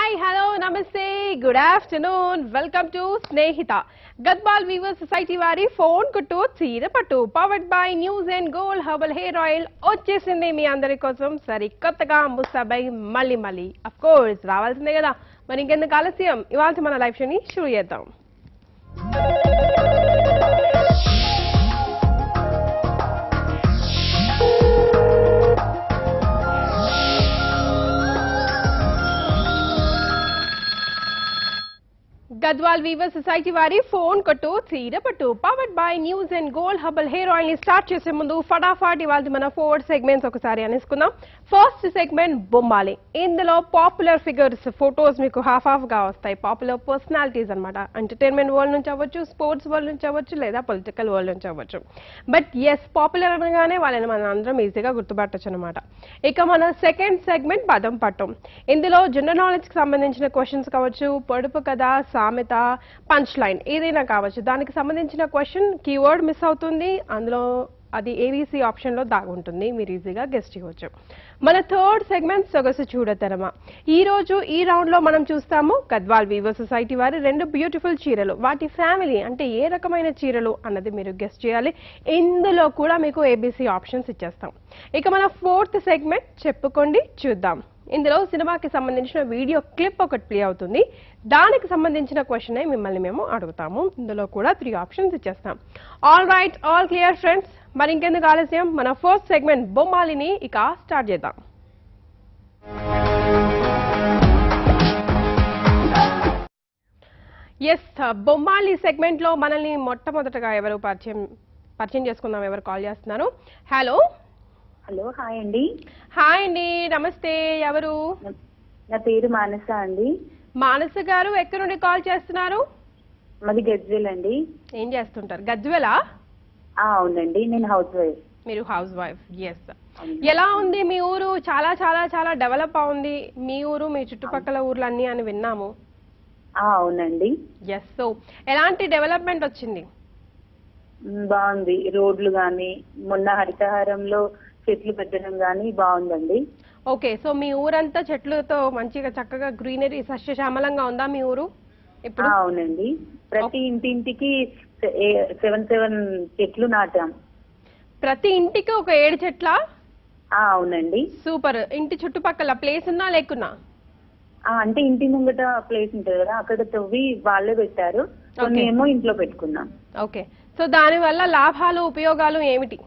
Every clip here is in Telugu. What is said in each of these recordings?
హాయ్ హలో నమస్తే good afternoon welcome to Snehitha Gadwal weaver society వారి ఫోన్ కుట్టు చీర పట్టు powered by news and gold herbal hair oil వచ్చేసింది మీ అందరి కోసం సరి కొత్తగా ముస్తాబై మళ్ళీ మళ్ళీ అఫ్ కోర్స్ రావాల్సిందే కదా మరి ఇంకెందుకు ఆలస్యం ఇవాళ మన లైఫ్ షోని షురు చేద్దాం గద్వాల్ వీవర్ సొసైటీ వారి ఫోన్ కొట్టు చీర పట్టు powered by news and gold herbal hair oil ని స్టార్ట్ చేసే ముందు ఫటాఫట్ ఇవాళ మన ఫోర్ సెగ్మెంట్స్ ఒకసారి అనేసుకుందాం ఫస్ట్ సెగ్మెంట్ బొమ్మాలి ఇందులో పాపులర్ ఫిగర్స్ ఫొటోస్ మీకు హాఫ్ హాఫ్ గా వస్తాయి పాపులర్ పర్సనాలిటీస్ అన్నమాట ఎంటర్టైన్మెంట్ వరల్డ్ నుంచి అవ్వచ్చు స్పోర్ట్స్ వరల్డ్ నుంచి అవ్వచ్చు లేదా పొలిటికల్ వరల్డ్ నుంచి అవ్వచ్చు బట్ ఎస్ పాపులర్ అనగానే వాళ్ళని మనం అందరం ఈజీగా గుర్తుపట్టచ్చు అనమాట ఇక మన సెకండ్ సెగ్మెంట్ పదం పట్టం ఇందులో జనరల్ నాలెడ్జ్ కి సంబంధించిన క్వశ్చన్స్ కావచ్చు పొడుపు కథ సామెత పంచ్ లైన్ ఏదైనా కావచ్చు దానికి సంబంధించిన క్వశ్చన్ కీవర్డ్ మిస్ అవుతుంది అందులో అది ఏబీసీ ఆప్షన్ లో దాగుంటుంది మీరు ఈజీగా గెస్ట్ చేయవచ్చు మన థర్డ్ సెగ్మెంట్ సొగసు చూడతరమా ఈ రోజు ఈ రౌండ్ లో మనం చూస్తాము గద్వాల్ వీవర్ సొసైటీ వారి రెండు బ్యూటిఫుల్ చీరలు వాటి ఫ్యామిలీ అంటే ఏ రకమైన చీరలు అన్నది మీరు గెస్ట్ చేయాలి ఇందులో కూడా మీకు ఏబీసీ ఆప్షన్స్ ఇచ్చేస్తాం ఇక మన ఫోర్త్ సెగ్మెంట్ చెప్పుకోండి చూద్దాం ఇందులో సినిమాకి సంబంధించిన వీడియో క్లిప్ ఒకటి ప్లే అవుతుంది దానికి సంబంధించిన క్వశ్చన్ మిమ్మల్ని మేము అడుగుతాము ఇందులో కూడా త్రీ ఆప్షన్స్ ఇచ్చేస్తాం all right all clear friends మరి ఇంకెందుకు ఆలస్యం మన ఫస్ట్ సెగ్మెంట్ బొమ్మాలిని ఇక స్టార్ట్ చేద్దాం ఎస్ బొమ్మాలి సెగ్మెంట్ లో మనల్ని మొట్టమొదటగా ఎవరు పరిచయం పరిచయం చేసుకుందాం ఎవరు కాల్ చేస్తున్నారు హలో హలో హాయ్ అండి హాయ్ అండి నమస్తే ఎవరు నా పేరు మానస అండి మానస గారు ఎక్కడి నుండి కాల్ చేస్తున్నారు మాది గజ్వేల్ అండి ఏం చేస్తుంటారు గజ్వెలా ఆ, అవునండి నేను హౌస్ వైఫ్ మీరు హౌస్ వైఫ్ ఎస్ ఎలా ఉంది మీ ఊరు చాలా చాలా చాలా డెవలప్ అవుంది మీ ఊరు మీ చుట్టుపక్కల ఊర్లన్నీ అని విన్నాము ఆ, అవునండి ఎస్ సో ఎలాంటి డెవలప్మెంట్ వచ్చింది మ్, బాగుంది రోడ్లు కానీ మొన్న హరితహారంలో చెట్లు పెట్టడం కానీ బాగుందండి ఓకే సో మీ ఊరంతా చెట్లతో మంచిగా చక్కగా గ్రీనరీ సస్యశ్యామలంగా ఉందా మీ ఊరు ఆ, ఇప్పుడు అవునండి ప్రతి ఇంటింటికి సెవెన్ సెవెన్ చెట్లు నాటాం ప్రతి ఇంటికి ఒక ఏడు చెట్ల ఆ, అవునండి సూపర్ ఇంటి చుట్టుపక్కల ప్లేస్ ఉన్నా లేకున్నా ఆ, అంటే ఇంటి ముంగట ప్లేస్ ఉంటుంది కదా అక్కడ తవ్వి వాళ్ళే పెట్టారు కొన్ని Okay. ఏమో ఇంట్లో పెట్టుకున్నాం ఓకే సో దాని వల్ల లాభాలు ఉపయోగాలు ఏమిటి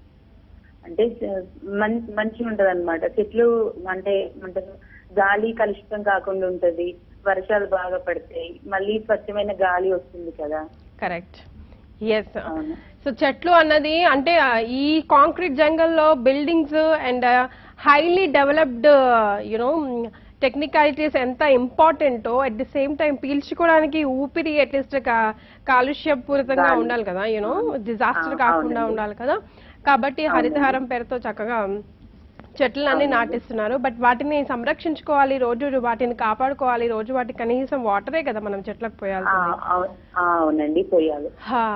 అంటే మం- మంచిగా ఉంటది అనమాట చెట్లు అంటే ఏమంటారు గాలి కలుషితం కాకుండా ఉంటది వర్షాలు బాగా పడతాయి మళ్ళీ స్వచ్ఛమైన గాలి వస్తుంది కదా కరెక్ట్ ఎస్ అవును సో చెట్లు అన్నది అంటే ఆ, ఈ కాంక్రీట్ జంగల్లో buildings and highly developed you know technicalities ఎంత ఇంపార్టెంటో అట్ ది సేమ్ టైం పీల్చుకోవడానికి ఊపిరి అట్లీస్ట్ కాలుష్యపూరితంగా గాలి. ఉండాలి కదా యూనో డిజాస్టర్ ఆ, కాకుండా అవునండి. ఉండాలి కదా కాబట్టి హరితహారం పేరుతో చక్కగా చెట్లన్నీ అవునండి. నాటిస్తున్నారు బట్ వాటిని సంరక్షించుకోవాలి రోజు వాటిని కాపాడుకోవాలి రోజు వాటికి కనీసం వాటరే కదా మనం చెట్లకు ఆ, పోయాలి అవు- ఆ, అవునండి పోయాలి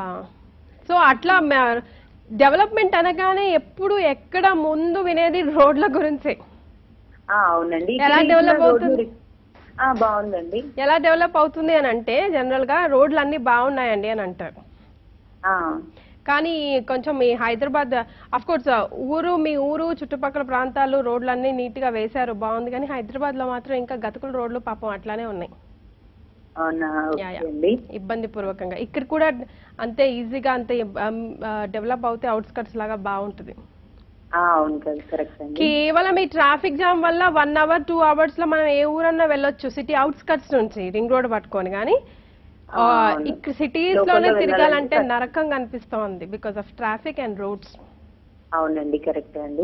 సో అట్లా డెవలప్మెంట్ అనగానే ఎప్పుడు ఎక్కడ ముందు వినేది రోడ్ల గురించే ఆ, అవునండి ఎలా ఇక్కడ develop రోడ్లు అవుతుంది? రి- ఆ, బాగుందండి ఎలా డెవలప్ అవుతుంది అని అంటే జనరల్ గా రోడ్లు అన్ని బాగున్నాయండి అని అంటారు ఆ, కానీ కొంచెం మీ హైదరాబాద్ అఫ్ కోర్స్ ఊరు మీ ఊరు చుట్టుపక్కల ప్రాంతాలు రోడ్లు అన్ని నీట్ గా వేశారు బాగుంది కానీ హైదరాబాద్ లో మాత్రం ఇంకా గతుకుల రోడ్లు పాపం అట్లానే ఉన్నాయి అవునా యా, ఓకే యా. అండి ఇబ్బంది పూర్వకంగా ఇక్కడ కూడా అంతే ఈజీగా అంతే డెవలప్ అవుతే అవుట్స్కట్స్ లాగా బాగుంటుంది ఆ, అవును కదా కరెక్ట్ అండి కేవలం ఈ ట్రాఫిక్ జామ్ వల్ల వన్ అవర్ టూ అవర్స్ లో మనం ఏ ఊరన్నా వెళ్ళొచ్చు సిటీ అవుట్స్కట్స్ నుంచి రింగ్ రోడ్ పట్టుకొని కానీ ఆ, అవును. ఇక్కడ సిటీస్ లోపల లోనే వెళ్ళాలంటే తిరగాలంటే కష్టం. నరకంగా అనిపిస్తోంది because of traffic and roads అవునండి కరెక్ట్ అండి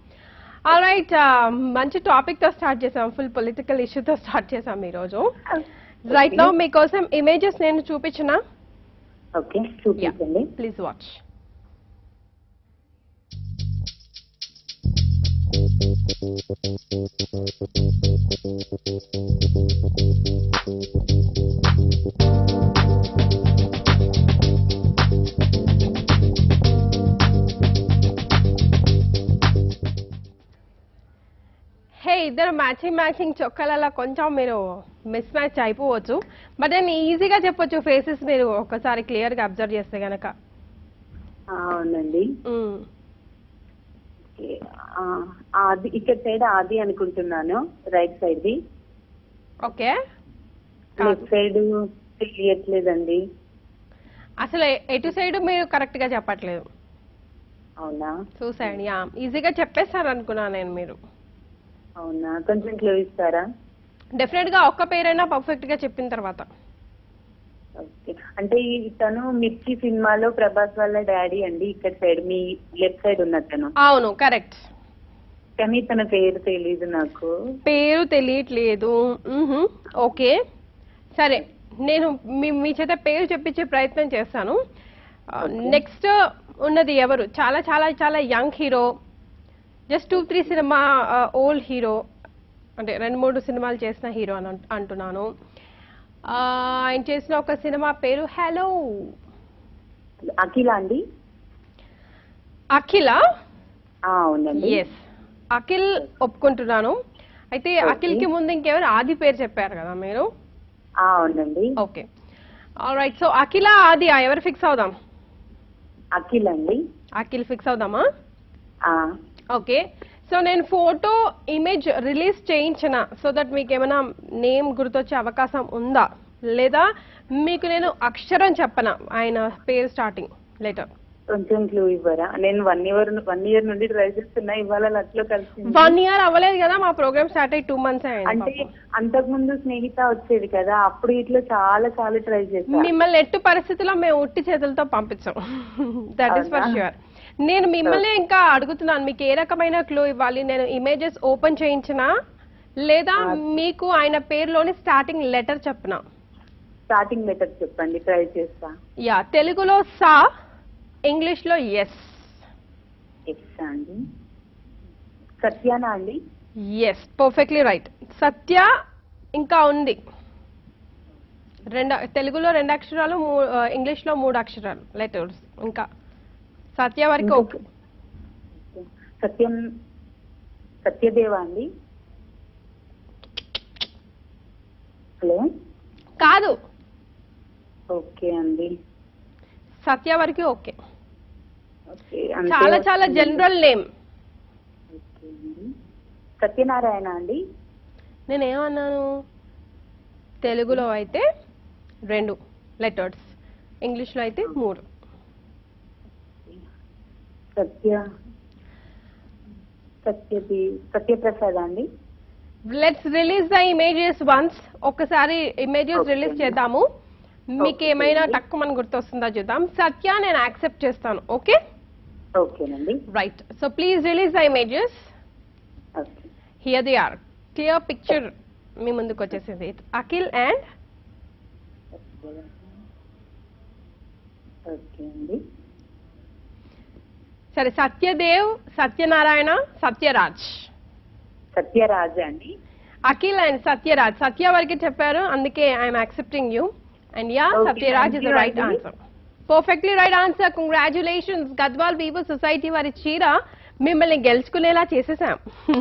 ఆల్ రైట్ మంచి టాపిక్ తో స్టార్ట్ చేసాం ఫుల్ పొలిటికల్ తో స్టార్ట్ చేసాం ఈ రోజు రైట్ నో మీకోసం ఇమేజెస్ నేను చూపించిన ఓకే చూపించండి ప్లీజ్ వాచ్ హే ఇద్దరు మ్యాచ్ మ్యాచింగ్ మ్యాచింగ్ చొక్కాలలో కొంచెం మీరు మిస్ మ్యాచ్ అయిపోవచ్చు బట్ నేను ఈజీగా చెప్పొచ్చు ఫేసెస్ మీరు ఒక్కసారి క్లియర్గా అబ్జర్వ్ చేస్తే గనక ఆ, అవునండి మ్మ్. ఓకే. ఆ, ఆది ఇక్కడ సైడ్ ఆది అనుకుంటున్నాను రైట్ సైడ్ ది ఓకే లెఫ్ట్ సైడ్ తెలియట్లేదండి అసలు ఎ- ఎటు సైడ్ మీరు కరెక్ట్గా చెప్పట్లేదు అవునా చూసాయండి యా ఈజీగా చెప్పేస్తారు అనుకున్నాను నేను మీరు అవునా కొంచెం క్లూ ఇస్తారా డెఫినెట్గా ఒక్క పేరైనా పర్ఫెక్ట్గా చెప్పిన తర్వాత ఓకే అంటే ఈ తను మిర్చి సినిమాలో ప్రభాస్ వాళ్ళ డాడీ అండి ఇక్కడ సైడ్ మీ లెఫ్ట్ సైడ్ ఉన్న తను అవును కరెక్ట్ కానీ తన పేరు తెలీదు నాకు పేరు తెలియట్లేదు మ్హూ. ఓకే సరే నేను మీ మీ చేత పేరు చెప్పించే ప్రయత్నం చేస్తాను నెక్స్ట్ ఉన్నది ఎవరు చాలా చాలా చాలా young hero just two three cinema old hero అంటే రెండు మూడు సినిమాలు చేసిన హీరో అని అంట- అంటున్నాను ఆ, ఆయన చేసిన ఒక సినిమా పేరు హలో అఖిల అండి అఖిల ఆ, అవునండి ఎస్ అఖిల్ ఒప్పుకుంటున్నాను అయితే Okay. అఖిల్కి ముందు ఇంకెవరు ఆది పేరు చెప్పారు కదా మీరు ఆ, అవునండి ఓకే రైట్ సో అఖిల ఆది ఆ, ఎవరు ఫిక్స్ అవుదాం అఖిల్ అండి అఖిల్ ఫిక్స్ అవుదామా ఆ, ఓకే సో నేను ఫోటో ఇమేజ్ రిలీజ్ చేయించిన సో దట్ మీకు ఏమైనా నేమ్ గుర్తొచ్చే అవకాశం ఉందా లేదా మీకు నేను అక్షరం చెప్పనా ఆయన పేరు స్టార్టింగ్ లెటర్ కొంచెం క్లూ ఇవ్వరా నేను వన్ ఇయర్ వన్ ఇయర్ నుండి ట్రై చేస్తున్నా ఇవాళ లక్లో కలిసి వన్ ఇయర్ అవ్వలేదు కదా మా ప్రోగ్రామ్ స్టార్ట్ అయ్యి టూ మంత్స్ అంటే అయ్యింది అంతకు ముందు స్నేహిత వచ్చేది కదా అప్పుడు ఇట్లా చాలా చాలా ట్రై చేశా మిమ్మల్ని ఎట్టు పరిస్థితుల్లో మేము ఉట్టి చేతులతో పంపించాం దట్ ఈస్ ఫర్ అవునా? ష్యూర్ నేను మిమ్మల్ని ఇంకా అడుగుతున్నాను మీకు ఏ రకమైన క్లూ ఇవ్వాలి నేను ఇమేజెస్ ఓపెన్ చేయించినా లేదా ఆ. మీకు ఆయన పేరులోని స్టార్టింగ్ లెటర్ చెప్పిన స్టార్టింగ్ లెటర్ చెప్పండి ట్రై చేస్తా యా తెలుగులో సా ఇంగ్లీష్ లో ఎస్ ఎక్స్ అండి సత్యానా అండి ఎస్ పర్ఫెక్ట్లీ రైట్ సత్య ఇంకా ఉంది రెండు తెలుగులో రెండు అక్షరాలు మూ- ఆ, ఇంగ్లీష్లో మూడు అక్షరాలు లెటర్స్ ఇంకా సత్య వరకు ఓకే సత్యం సత్యదేవ అండి హలో కాదు ఓకే అండి సత్య వరకు ఓకే ఓకే అంతే చాలా చాలా వస్తుంది. జనరల్ నేమ్ ఓకే అండి సత్యనారాయణ అండి నేను ఏమన్నాను తెలుగులో అయితే రెండు లెటర్స్ ఇంగ్లీష్లో అయితే మూడు సత్య సత్యది సత్యప్రసాద్ అండి let's release the images once ఒకసారి ఇమేజెస్ Okay. రిలీజ్ చేద్దాము మీకు Okay, ఏమైనా అండి. తక్కువ మనకు గుర్తొస్తుందా చూద్దాం సత్య నేను యాక్సెప్ట్ చేస్తాను ఓకే ఓకేనండి right so please release the images okay here they are clear picture మీ ముందుకు వచ్చేసింది అఖిల్ అండ్ ఓకే అండి సరే సత్యదేవ్ సత్యనారాయణ సత్యరాజ్ సత్యరాజ అండి అఖిల్ అండ్ సత్యరాజ్ సత్య వరకే చెప్పారు అందుకే I'm accepting you and yeah Okay, Satyaraj thank is the you, right Anjali. Answer perfectly right answer congratulations Gadwal weaver society వారి చీర మిమ్మల్ని గెలుచుకునేలా చేసేసాం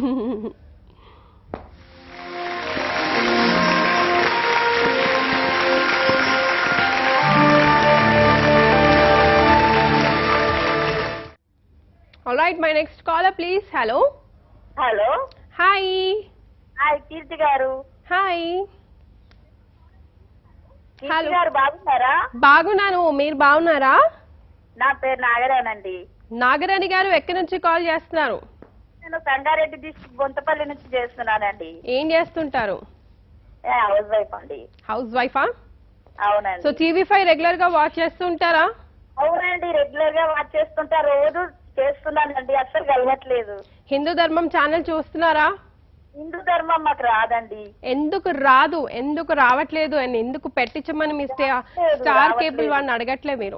All right, my next caller, please. Hello. Hello Hi. Hi Keerthi గారు హాయ్ కీర్తి Hello. గారు బాగున్నారా బాగున్నాను మీరు బాగున్నారా నా పేరు నాగరానండి నాగరాణి గారు ఎక్కడి నుంచి కాల్ చేస్తున్నారు నేను సంగారెడ్డి డిస్ట్రిక్ట్ బొంతపల్లి నుంచి చేస్తున్నానండి ఏం చేస్తుంటారు ఏ, హౌస్ వైఫ్ అండి హౌస్ వైఫా సో అవునండి టీవీ ఫైవ్ రెగ్యులర్ గా వాచ్ చేస్తుంటారా అవునండి రెగ్యులర్ గా వాచ్ చేస్తుంటా రోజు చేస్తున్నానండి అస్సలు కలవట్లేదు హిందూ ధర్మం ఛానల్ చూస్తున్నారా హిందూ ధర్మం మాకు రాదండి ఎందుకు రాదు ఎందుకు రావట్లేదు అని ఎందుకు పెట్టించమని మీ స్టే- రావట్లేదు, స్టార్ రావట్లేదు. కేబుల్ వాడిని అడగట్లే మీరు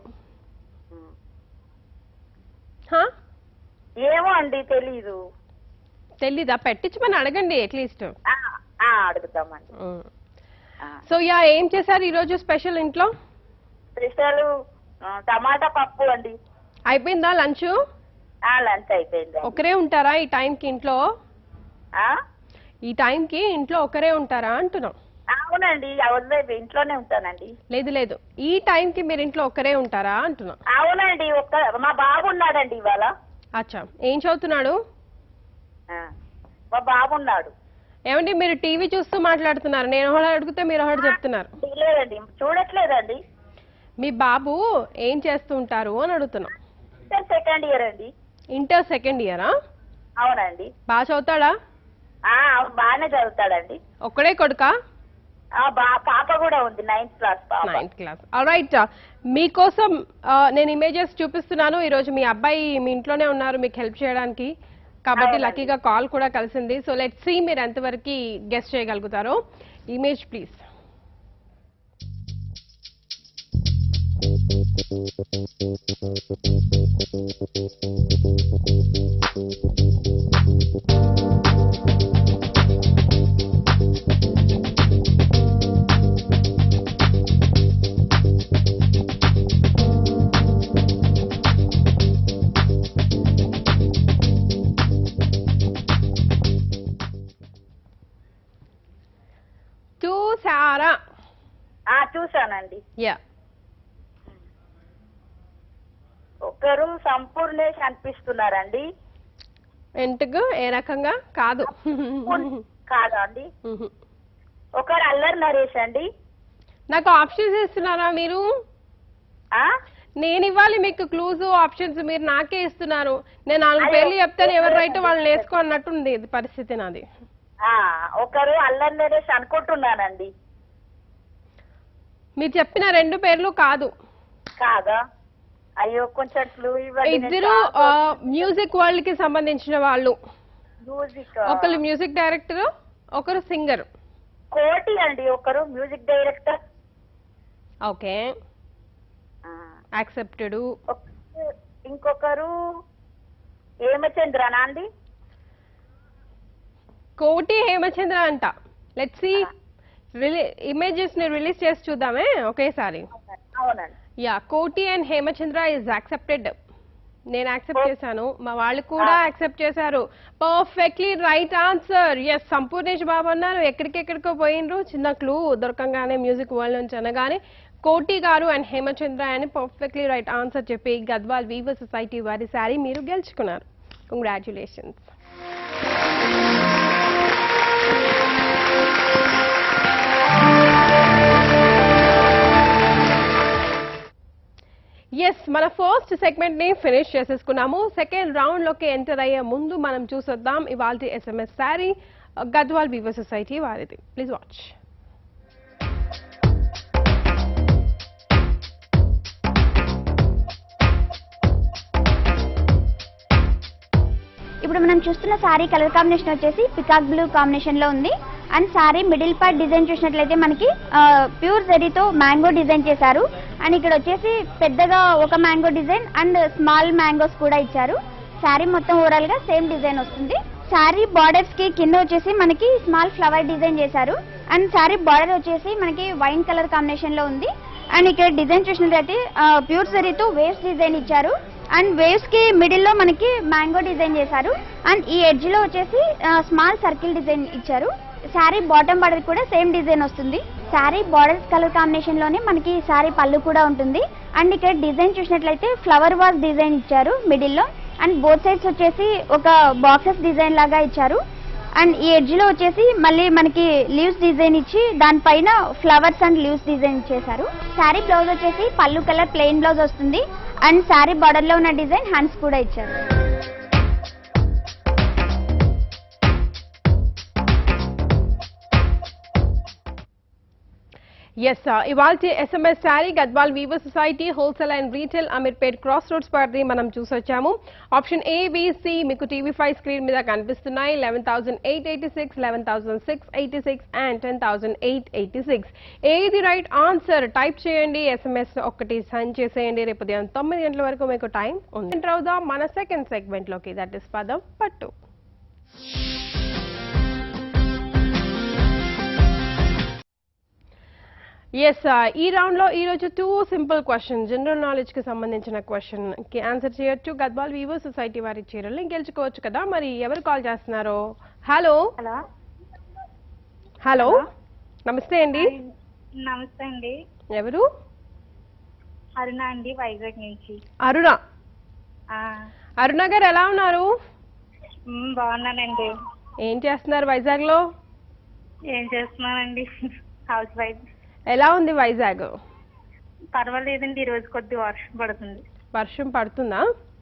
హా? ఏమో అండి తెలీదు తెలీదా పెట్టించమని అడగండి అట్లీస్ట్ ఆ, ఆ, అడుగుతామండి ఆ. సో యా ఏం చేశారు ఈరోజు స్పెషల్ ఇంట్లో స్పెషల్ ఆ, టమాటా పప్పు అండి అయిపోయిందా లంచ్ ఆ లంచ్ అయిపోయింది ఒకరే ఉంటారా ఈ టైంకి ఇంట్లో ఆ? ఈ టైంకి ఇంట్లో ఒకరే ఉంటారా అంటున్నాం అవునండి హౌస్ వైఫ్ ఇంట్లోనే ఉంటానండి లేదు లేదు ఈ టైంకి మీరు ఇంట్లో ఒకరే ఉంటారా అంటున్నాం అవునండి ఒక్క మా బాబు ఉన్నాడండి ఇవాళ అచ్చా ఏం చదువుతున్నాడు ఆ, మా బాబు ఉన్నాడు ఏమండి మీరు టీవీ చూస్తూ మాట్లాడుతున్నారు నేను ఒకటి అడిగితే మీరు ఒకటి చెప్తున్నారు లేదండి చూడట్లేదండి మీ బాబు ఏం చేస్తూ ఉంటారు అని అడుగుతున్నాం ఇంటర్ సెకండ్ ఇయర్ అండి ఇంటర్ సెకండ్ ఇయరా అవునండి బాగా చదువుతాడా ఆ బాగానే చదువుతాడండి ఒక్కడే కొడుకా ఆ బా పాప కూడా ఉంది నైన్త్ క్లాస్ పాప నైన్త్ క్లాస్ రైట్ మీకోసం ఆ, నేను ఇమేజెస్ చూపిస్తున్నాను ఈరోజు మీ అబ్బాయి మీ ఇంట్లోనే ఉన్నారు మీకు హెల్ప్ చేయడానికి కాబట్టి అవునండి. లక్కీగా కాల్ కూడా కలిసింది సో లెట్ సీ మీరు ఎంతవరకు గెస్ట్ చేయగలుగుతారో ఇమేజ్ ప్లీజ్ చూసారా ఆ చూసానండి యా ఒకరు సంపూర్ణేష్ అనిపిస్తున్నారండి ఎందుకు ఏ రకంగా కాదు కాదా అండి ఒకరు అల్లరి నరేష్ అండి నాకు ఆప్షన్స్ ఇస్తున్నారా మీరు ఆ నేను ఇవ్వాలి మీకు క్లూజ్ ఆప్షన్స్ మీరు నాకే ఇస్తున్నారు నేను నాలుగు అయ్యో. పేర్లు చెప్తాను ఎవరు రైట్ వాళ్ళని వేసుకో అన్నట్టుంది ఇది పరిస్థితి నాది ఆ ఒకరు అల్లరి నరేష్ అనుకుంటున్నానండి మీరు చెప్పిన రెండు పేర్లు కాదు కాదా అయ్యో కొంచెం క్లూ ఇవ్వండి నేను ఇద్దరు చాలా మ్యూజిక్ వరల్డ్ కి సంబంధించిన వాళ్ళు మ్యూజిక్ ఒకరు మ్యూజిక్ డైరెక్టర్ ఒకరు సింగర్ కోటి అండి ఒకరు మ్యూజిక్ డైరెక్టర్ ఓకే యాక్సెప్టెడ్ ఇంకొకరు హేమచంద్రనా అండి కోటి హేమచంద్ర అంట లెట్ సి ఇమేజెస్ ని రిలీజ్ చేసి చూద్దామే ఒకేసారి అవునండి yeah Koti and Hemachandra is accepted నేను యాక్సెప్ట్ చేశాను మా వాళ్ళు కూడా యాక్సెప్ట్ చేశారు perfectly right answer yes Sampoornesh Babu అన్నారు ఎక్కడికెక్కడికో పోయినరు చిన్న క్లూ దొరకంగానే మ్యూజిక్ వరల్డ్ నుంచి అనగానే కోటి గారు అండ్ హేమచంద్ర అని పర్ఫెక్ట్లీ రైట్ ఆన్సర్ చెప్పి గద్వాల్ వీవర్ సొసైటీ వారి శారీ మీరు గెలుచుకున్నారు కంగ్రాచులేషన్స్ ఎస్ మన ఫస్ట్ సెగ్మెంట్ ని ఫినిష్ చేసేసుకున్నాము సెకండ్ రౌండ్ లోకి ఎంటర్ అయ్యే ముందు మనం చూసొద్దాం ఇవాళ SMS sari Gadwal weaver society వారిది ప్లీజ్ వాచ్ ఇప్పుడు మనం చూస్తున్న శారీ కలర్ కాంబినేషన్ వచ్చేసి పికాక్ బ్లూ కాంబినేషన్ లో ఉంది and sari middle part design చూసినట్లయితే మనకి ప్యూర్ జరీతో మ్యాంగో డిజైన్ చేశారు అండ్ ఇక్కడ వచ్చేసి పెద్దగా ఒక mango design and small mangoes కూడా ఇచ్చారు శారీ మొత్తం ఓవరాల్ గా సేమ్ డిజైన్ వస్తుంది శారీ బార్డర్స్ కి కింద వచ్చేసి మనకి స్మాల్ ఫ్లవర్ డిజైన్ చేశారు అండ్ శారీ బార్డర్ వచ్చేసి మనకి వైన్ కలర్ కాంబినేషన్ లో ఉంది అండ్ ఇక్కడ డిజైన్ చూసినట్లయితే ప్యూర్ జరీతో వేవ్స్ డిజైన్ ఇచ్చారు అండ్ వేవ్స్ కి మిడిల్ లో మనకి మ్యాంగో డిజైన్ చేశారు అండ్ ఈ ఎడ్జ్ లో వచ్చేసి స్మాల్ సర్కిల్ డిజైన్ ఇచ్చారు శారీ బాటమ్ బార్డర్ కూడా సేమ్ డిజైన్ వస్తుంది శారీ బార్డర్స్ కలర్ కాంబినేషన్ లోనే మనకి శారీ పళ్ళు కూడా ఉంటుంది అండ్ ఇక్కడ డిజైన్ చూసినట్లయితే ఫ్లవర్ వాజ్ డిజైన్ ఇచ్చారు మిడిల్ లో అండ్ బోత్ సైడ్స్ వచ్చేసి ఒక బాక్సెస్ డిజైన్ లాగా ఇచ్చారు అండ్ ఈ ఎడ్జ్ లో వచ్చేసి మళ్ళీ మనకి లీవ్స్ డిజైన్ ఇచ్చి దానిపైన ఫ్లవర్స్ అండ్ లీవ్స్ డిజైన్ ఇచ్చేసారు శారీ బ్లౌజ్ వచ్చేసి పళ్ళు కలర్ ప్లెయిన్ బ్లౌజ్ వస్తుంది అండ్ శారీ బార్డర్ లో ఉన్న డిజైన్ హ్యాండ్స్ కూడా ఇచ్చారు ఎస్ ఇవాళ SMS sari Gadwal weaver society wholesale and retail Ameerpet cross roads పరిధి మనం చూసొచ్చాము ఆప్షన్ ఏ సి మీకు టీవీ ఫైవ్ స్క్రీన్ మీద కనిపిస్తున్నాయి eleven thousand eight eighty six eleven thousand six eighty six and ten thousand eight eighty six ఏది రైట్ ఆన్సర్ టైప్ చేయండి ఎస్ఎంఎస్ ఒకటి సెండ్ చేసేయండి రేపు ఉదయం తొమ్మిది గంటల వరకు మీకు టైం ఉంది ఎంటర్ అవుదాం మన సెకండ్ సెగ్మెంట్ లోకి దట్ ఇస్ పదం పట్టు ఎస్ ఈ రౌండ్ లో ఈ రోజు two simple question general knowledge కి సంబంధించిన క్వశ్చన్ కి ఆన్సర్ చేయొచ్చు గద్వాల్ వివో సొసైటీ వారి చీరల్ని గెలుచుకోవచ్చు కదా మరి ఎవరు కాల్ చేస్తున్నారు హలో హలో హలో నమస్తే అండి నమస్తే అండి ఎవరు అరుణ అండి వైజాగ్ నుంచి అరుణ ఆ, అరుణ గారు ఎలా ఉన్నారు మ్, బాగున్నానండి ఏం చేస్తున్నారు వైజాగ్ లో ఏం చేస్తున్నానండి హౌస్ వైఫ్ ఎలా ఉంది వైజాగ్ పర్వాలేదండి ఈ రోజు కొద్ది వర్షం పడుతుంది వర్షం పడుతుందా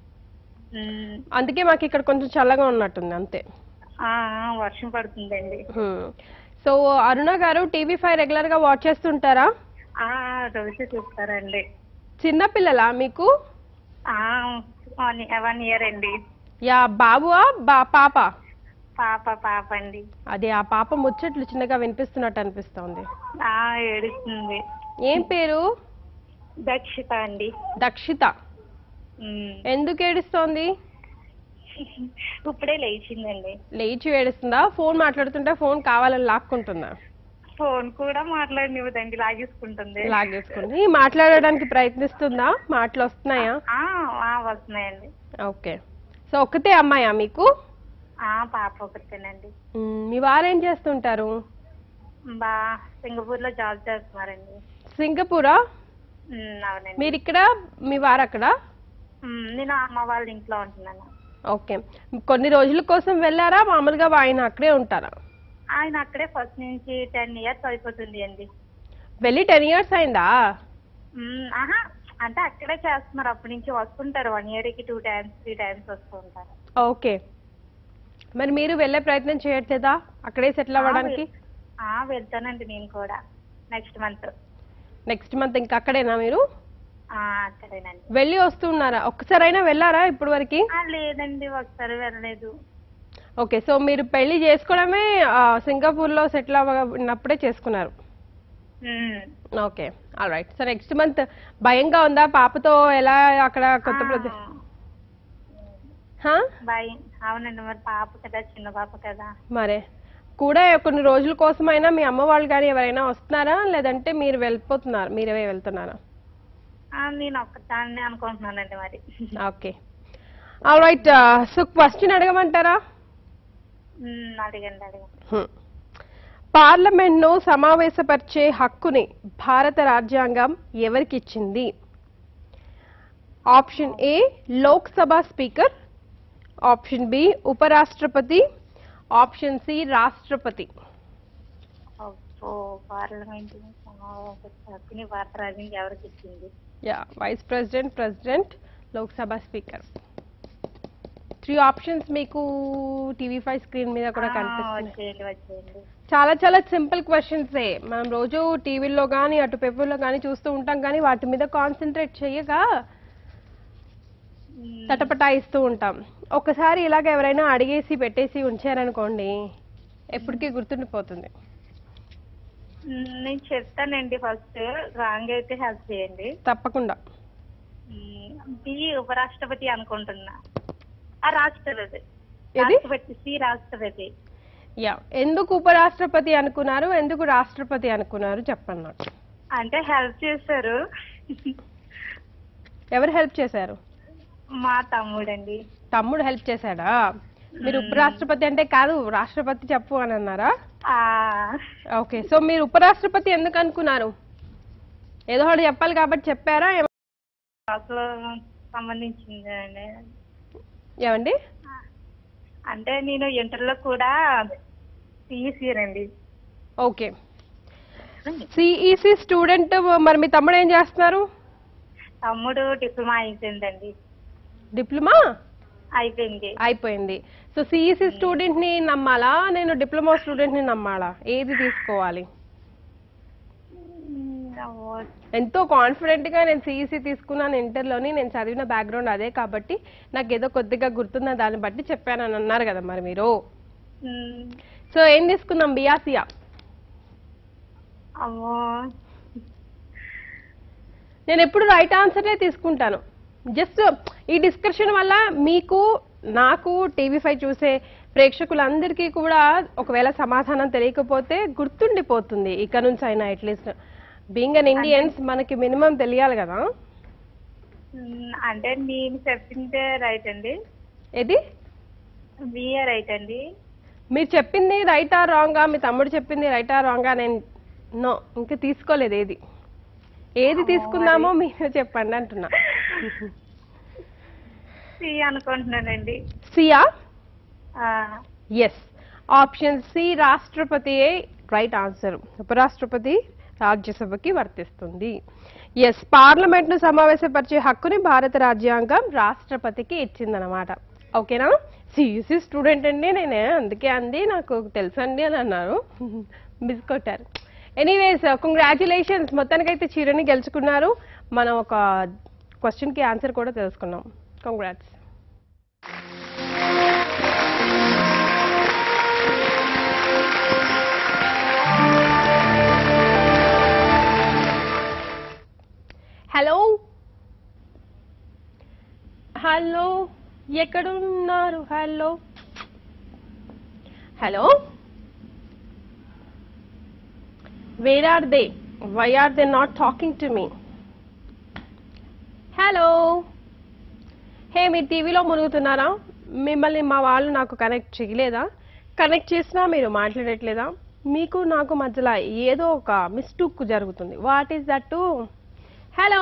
మ్, అందుకే మాకు ఇక్కడ కొంచెం చల్లగా ఉన్నట్టుంది అంతే ఆ, ఆ, వర్షం పడుతుందండి హ్మ్. సో అరుణ గారు టీవీ ఫైవ్ రెగ్యులర్ గా వాచ్ చేస్తుంటారా ఆ, రోజు చూస్తారండి చిన్న పిల్లలా మీకు ఆ, వన్ వన్ ఇయర్ అండి యా బాబువా బా పాప పాప పాప అండి అది ఆ పాప ముచ్చట్లు చిన్నగా వినిపిస్తున్నట్టు అనిపిస్తోంది ఆ ఏడుస్తుంది ఏం పేరు దక్షిత అండి దక్షిత మ్, ఎందుకు ఏడుస్తోంది ఇప్పుడే లేచిందండి లేచి ఏడుస్తుందా ఫోన్ మాట్లాడుతుంటే ఫోన్ కావాలని లాక్కుంటుందా ఫోన్ కూడా మాట్లాడినివ్వదండి లాగేసుకుంటుంది లాగేసుకుంది మాట్లాడడానికి ప్రయత్నిస్తుందా మాటలు వస్తున్నాయా ఆ, ఆ, వస్తున్నాయండి ఓకే సో ఒక్కతే అమ్మాయా మీకు ఆ పాప ఒకటేనండి మ్, మీ వారు ఏం చేస్తుంటారు బా సింగపూర్ లో జాబ్ చేస్తున్నారండి సింగపూరా ఉమ్, అవునండి మీరు ఇక్కడ మీ వారు అక్కడ ఉమ్, నేను అమ్మ వాళ్ళ ఇంట్లో ఉంటున్నాను ఓకే కొన్ని రోజుల కోసం వెళ్ళారా మామూలుగా ఆయన అక్కడే ఉంటారా ఆయన అక్కడే ఫస్ట్ నుంచి టెన్ ఇయర్స్ అయిపోతుంది అండి వెళ్ళి టెన్ ఇయర్స్ అయిందా ఉమ్, ఆహా అంటే అక్కడే చేస్తున్నారు అప్పటి నుంచి వస్తుంటారు వన్ ఇయర్ కి టూ టైమ్స్ త్రీ టైమ్స్ వస్తూ ఉంటారు ఓకే మరి మీరు వెళ్ళే ప్రయత్నం చేయట్లేదా అక్కడే సెటిల్ అవ్వడానికి ఆ వెళ్తానండి నేను కూడా నెక్స్ట్ మంత్ నెక్స్ట్ మంత్ ఇంకా అక్కడేనా మీరు అక్కడేనండి వెళ్ళి వస్తున్నారా ఒక్కసారైనా వెళ్ళారా ఇప్పుడు వరకు ఆ, లేదండి ఒకసారి వెళ్ళలేదు ఓకే సో మీరు పెళ్లి చేసుకోవడమే ఆ, సింగపూర్లో సెటిల్ అవ్వనప్పుడే చేసుకున్నారు um. Okay all right so next month భయంగా ఉందా పాపతో ఎలా అక్కడ కొత్త ప్రదేశం హా? బాయ్ అవునండి మరి పాప కదా చిన్న పాప కదా మరే కూడా కొన్ని రోజుల కోసమైనా మీ అమ్మ వాళ్ళు కానీ ఎవరైనా వస్తున్నారా లేదంటే మీరు వెళ్ళిపోతున్నారు మీరే వెళ్తున్నారా ఆ, నేను ఒక్కదాన్ని అనుకుంటున్నానండి మరి okay all right so question అడగమంటారా ఉమ్, అడగండి అడగండి హ్మ్. పార్లమెంట్ను సమావేశపరిచే హక్కుని భారత రాజ్యాంగం ఎవరికి ఇచ్చింది option A Lok Sabha speaker option B ఉపరాష్ట్రపతి ఆప్షన్ సి రాష్ట్రపతి అబ్బో పార్లమెంట్ హక్కుని భారత రాజ్యం ఎవరికి ఇచ్చింది యా vice president president Lok Sabha speaker three options మీకు టీవీ ఫైవ్ స్క్రీన్ మీద కూడా ఆ, కనిపిస్తున్నాయి వచ్చేయండి వచ్చేయండి చాలా చాలా సింపుల్ క్వశ్చన్సే మనం రోజు టీవీలో కానీ అటు పేపర్లో కానీ చూస్తూ ఉంటాం కానీ వాటి మీద కాన్సన్ట్రేట్ చేయక ఉమ్, తటపటాయిస్తూ ఉంటాం ఒకసారి ఇలాగ ఎవరైనా అడిగేసి పెట్టేసి ఉంచారనుకోండి ఎప్పటికీ గుర్తుండిపోతుంది ఉమ్, నేను చెప్తానండి ఫస్ట్ రాంగ్ అయితే హెల్ప్ చేయండి తప్పకుండా ఉమ్, బి ఉపరాష్ట్రపతి అనుకుంటున్నా ఆ రాష్ట్రపతి ఏది? రాష్ట్రపతి సి రాష్ట్రపతి యా ఎందుకు ఉపరాష్ట్రపతి అనుకున్నారు ఎందుకు రాష్ట్రపతి అనుకున్నారు చెప్పండి నాకు అంటే హెల్ప్ చేశారు ఎవరు హెల్ప్ చేశారు మా తమ్ముడండి తమ్ముడు హెల్ప్ చేశాడా మీరు ఉపరాష్ట్రపతి అంటే కాదు రాష్ట్రపతి చెప్పు అని అన్నారా ఆ ఓకే సో మీరు ఉపరాష్ట్రపతి ఎందుకు అనుకున్నారు ఏదో ఒకటి చెప్పాలి కాబట్టి చెప్పారా ఏమ- అసలు సంబంధించింది అండి ఏమండి అంటే నేను ఇంటర్లో కూడా తీసిరండి ఓకే సిఈసి స్టూడెంట్ మరి మీ తమ్ముడు ఏం చేస్తున్నారు తమ్ముడు డిప్లొమా అయిపోయిందండి డిప్లొమా అయిపోయింది అయిపోయింది సో సిఈసి స్టూడెంట్ ని నమ్మాలా నేను డిప్లొమా స్టూడెంట్ ని నమ్మాలా ఏది తీసుకోవాలి ఓ, ఎంతో కాన్ఫిడెంట్ గా నేను సిఈసి తీసుకున్నాను ఇంటర్లోని నేను చదివిన బ్యాక్గ్రౌండ్ అదే కాబట్టి నాకు ఏదో కొద్దిగా గుర్తున్న దాన్ని బట్టి చెప్పాను అని అన్నారు కదా మరి మీరు ఉమ్, సో ఏం తీసుకుందాం బిఆర్సియా అమ్మో నేను ఎప్పుడు రైట్ ఆన్సరే తీసుకుంటాను జస్ట్ ఈ డిస్కషన్ వల్ల మీకు నాకు టీవీ ఫైవ్ చూసే ప్రేక్షకులందరికీ కూడా ఒకవేళ సమాధానం తెలియకపోతే గుర్తుండిపోతుంది ఇక నుంచి అయినా అట్లీస్ట్ బీయింగ్ అన్ ఇండియన్స్ మనకి మినిమం తెలియాలి కదా ఉమ్, అంటే నేను చెప్పిందే రైట్ అండి ఏది బిఏ రైట్ అండి మీరు చెప్పింది రైటా రాంగా మీ తమ్ముడు చెప్పింది రైటా రాంగా నేను నో ఇంకా తీసుకోలేదు ఏది ఏది తీసుకుందామో మీరు చెప్పండి అంటున్నా సి అనుకుంటున్నానండి సియా ఆ, ఎస్ ఆప్షన్ సి రాష్ట్రపతి రైట్ ఆన్సర్ ఉపరాష్ట్రపతి రాజ్యసభకి వర్తిస్తుంది ఎస్ పార్లమెంట్ ను సమావేశపరిచే హక్కుని భారత రాజ్యాంగం రాష్ట్రపతికి ఇచ్చిందనమాట ఓకేనా సియూసి స్టూడెంట్ అండి నేనే అందుకే అంది నాకు తెలుసండి అని అన్నారు మిస్ కొట్టారు ఎనీవేస్ కంగ్రాచులేషన్స్ మొత్తానికైతే చీరని గెలుచుకున్నారు మనం ఒక క్వశ్చన్కి ఆన్సర్ కూడా తెలుసుకున్నాం కంగ్రాట్స్ హలో హలో ఎక్కడున్నారు hello hello where are they why are they not talking to me hello hey మీరు టీవీలో మునుగుతున్నారా మిమ్మల్ని మా వాళ్ళు నాకు కనెక్ట్ చేయలేదా కనెక్ట్ చేసినా మీరు మాట్లాడట్లేదా మీకు నాకు మధ్యలో ఏదో ఒక మిస్టూక్ జరుగుతుంది వాట్ ఈస్ దట్ హలో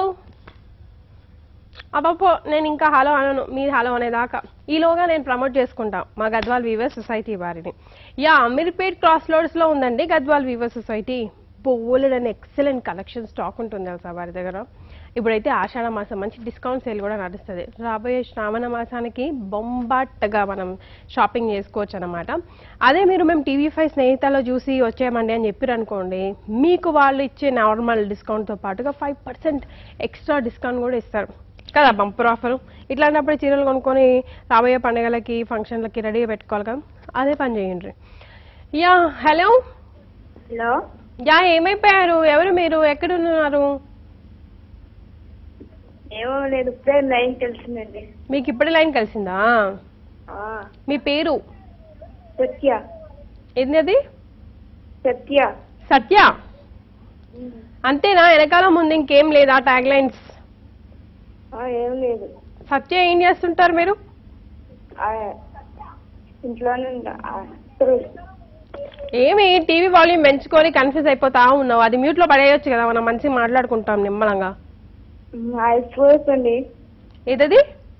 అబ్బపో నేను ఇంకా హలో అనను మీరు హలో అనేదాకా ఈలోగా నేను ప్రమోట్ చేసుకుంటా మా గద్వాల్ వీవర్ సొసైటీ వారిని యా అమీర్పేట్ క్రాస్ రోడ్స్ లో ఉందండి Gadwal weaver society bold and excellent collection stock ఉంటుంది తెలుసా వారి దగ్గర ఇప్పుడైతే ఆషాఢ మాసం మంచి డిస్కౌంట్ సేల్ కూడా నడుస్తుంది రాబోయే శ్రావణ మాసానికి బొంబాట్గా మనం షాపింగ్ చేసుకోవచ్చు అనమాట అదే మీరు మేము టీవీ ఫైవ్ స్నేహితాల్లో చూసి వచ్చామండి అని చెప్పారు అనుకోండి మీకు వాళ్ళు ఇచ్చే నార్మల్ డిస్కౌంట్తో పాటుగా ఫైవ్ పర్సెంట్ ఎక్స్ట్రా డిస్కౌంట్ కూడా ఇస్తారు కదా బంపర్ ఆఫర్ ఇట్లాంటప్పుడు చీరలు కొనుక్కొని రాబోయే పండుగలకి ఫంక్షన్లకి రెడీగా పెట్టుకోవాలి కదా అదే పని చేయండి యా హలో హలో యా ఏమైపోయారు ఎవరు మీరు ఎక్కడున్నారు ఏమో లేదు ఇప్పుడే లైన్ తెలిసిందండి మీకు ఇప్పుడే లైన్ కలిసిందా ఆ, మీ పేరు సత్య ఏంది అది సత్య సత్య అంతేనా వెనకాల ముందు ఇంకేం లేదా ట్యాగ్ లైన్స్ ఆ, ఏం లేదు సత్య ఏం చేస్తుంటారు మీరు ఆ, ఇంట్లోనే ఉండా. ఆ, ఇప్పుడు ఏమి టీవీ వాల్యూమ్ పెంచుకొని కన్ఫ్యూజ్ అయిపోతా ఉన్నావు అది మ్యూట్ లో పడేయొచ్చు కదా మనం మంచిగా మాట్లాడుకుంటాం నిమ్మలంగా అయిపోతుంది ఏదది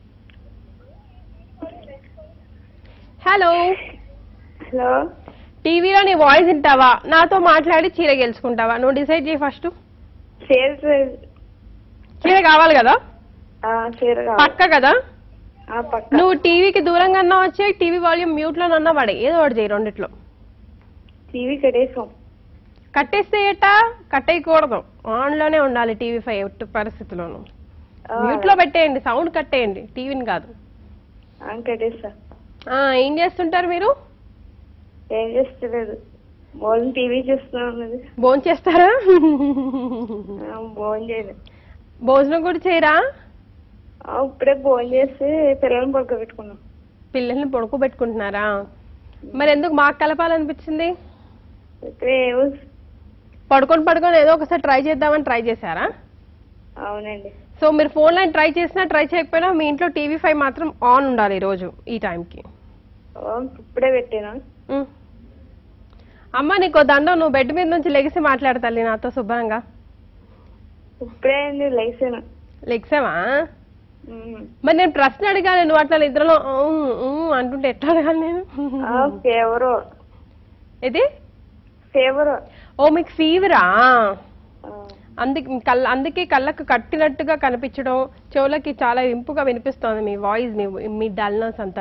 హలో హలో టీవీలో నీ వాయిస్ వింటావా నాతో మాట్లాడి చీర గెలుచుకుంటావా నువ్వు డిసైడ్ చేయి ఫస్ట్ సేల్స్ చీర కావాలి కదా చీర కావాలి పక్క కదా ఆ, పక్క నువ్వు టీవీకి దూరంగా అన్నా వచ్చే టీవీ వాల్యూమ్ మ్యూట్ లో అన్నా పడే ఏదో ఒకటి చేయి రెండిట్లో టీవీ కడేసాం కట్టేస్తే ఏటా కట్టేయకూడదు ఆన్ లోనే ఉండాలి టీవీ ఫైవ్ ఎట్టి పరిస్థితిలోను ఆ, మ్యూట్ లో పెట్టేయండి సౌండ్ కట్టేయండి టీవీని కాదు ఆ, కడేసా ఆ ఏం చేస్తుంటారు మీరు ఏం చేస్తలేదు బోన్ టీవీ చూస్తున్నాం ఉన్నది భోజనం చేస్తారా భోజనం చేయలేదు భోజనం కూడా చేయరా ఆ, ఇప్పుడే భోజనం చేసి పిల్లల్ని పడుకోబెట్టుకున్నాం పిల్లల్ని పడుకోబెట్టుకుంటున్నారా మరి ఎందుకు మాకు కలపాలనిపించింది ఇప్పుడే ఏవో పడుకొని పడుకొని ఏదో ఒకసారి ట్రై చేద్దామని ట్రై చేశారా అవునండి సో మీరు ఫోన్ లైన్ ట్రై చేసినా ట్రై చేయకపోయినా మీ ఇంట్లో టీవీ ఫైవ్ మాత్రం ఆన్ ఉండాలి ఈ రోజు ఈ టైంకి ఓ, ఇప్పుడే పెట్టాను ఉమ్. అమ్మ నీకో దండం నువ్వు బెడ్ మీద నుంచి లెగిసి మాట్లాడతాలి నాతో శుభ్రంగా ఇప్పుడే అండి లేసాను లెగ్సావా ఉమ్. మరి నేను ప్రశ్న అడిగాను నువ్వు అట్లా నిద్రలో ఊ, ఊ అంటుంటే ఎట్లా అడగాలి నేను ఆ, ఫేవరు ఇది ఫేవరు ఓ మీకు ఫీవరా ఆ, అందుకే కళ్ళ అందుకే కళ్ళకు కట్టినట్టుగా కనిపించడం చెవులకి చాలా ఇంపుగా వినిపిస్తోంది మీ వాయిస్ మీ మీ డల్నెస్ అంతా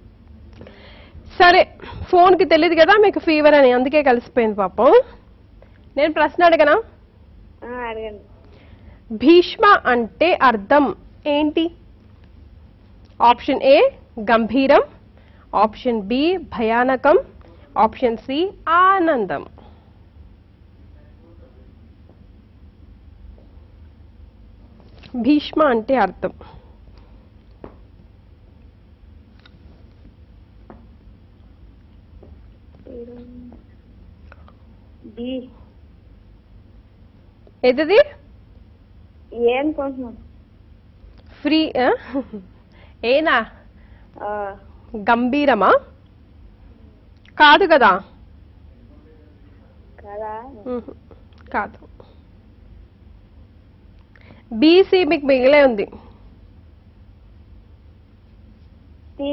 సరే ఫోన్ కి తెలియదు కదా మీకు ఫీవర్ అని అందుకే కలిసిపోయింది పాపం నేను ప్రశ్న అడగనా ఆ, అడగండి భీష్మ అంటే అర్థం ఏంటి ఆప్షన్ ఏ గంభీరం ఆప్షన్ బి భయానకం ఆప్షన్ సి ఆనందం భీష్మ అంటే అర్థం బి ఏదది ఏ అనుకుంటున్నాం ఫ్రీ ఆ? ఏనా ఆ, గంభీరమా కాదు కదా కదా మ్మ్. కాదు బీసీ మీకు మిగిలే ఉంది సి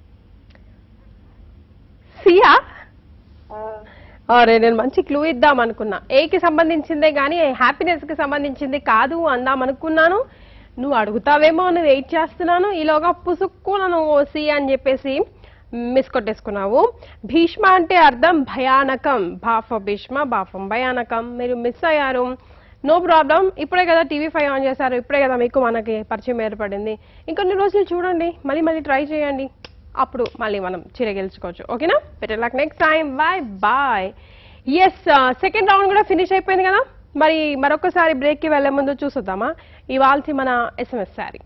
సియా ఆ, అరే నేను మంచి క్లూ ఇద్దాం అనుకున్నా ఏకి సంబంధించిందే కానీ హ్యాపీనెస్ కి సంబంధించింది కాదు అందాం అనుకున్నాను నువ్వు అడుగుతావేమో అని వెయిట్ చేస్తున్నాను ఈలోగా పుసుక్కు నన్ను సి అని చెప్పేసి మిస్ కొట్టేసుకున్నావు భీష్మ అంటే అర్థం భయానకం బాఫ భీష్మ బాఫం భయానకం మీరు మిస్ అయ్యారు నో ప్రాబ్లం ఇప్పుడే కదా టీవీ ఫైవ్ ఆన్ చేశారు ఇప్పుడే కదా మీకు మనకి పరిచయం ఏర్పడింది ఇంకొన్ని రోజులు చూడండి మళ్ళీ మళ్ళీ ట్రై చేయండి అప్పుడు మళ్ళీ మనం చీర గెలుచుకోవచ్చు ఓకేనా better luck next time bye bye yes second round కూడా ఫినిష్ అయిపోయింది కదా మరి మరొకసారి బ్రేక్కి వెళ్లే ముందు చూసొద్దామా ఇవాల్సి మన ఎస్ఎంఎస్ శారీ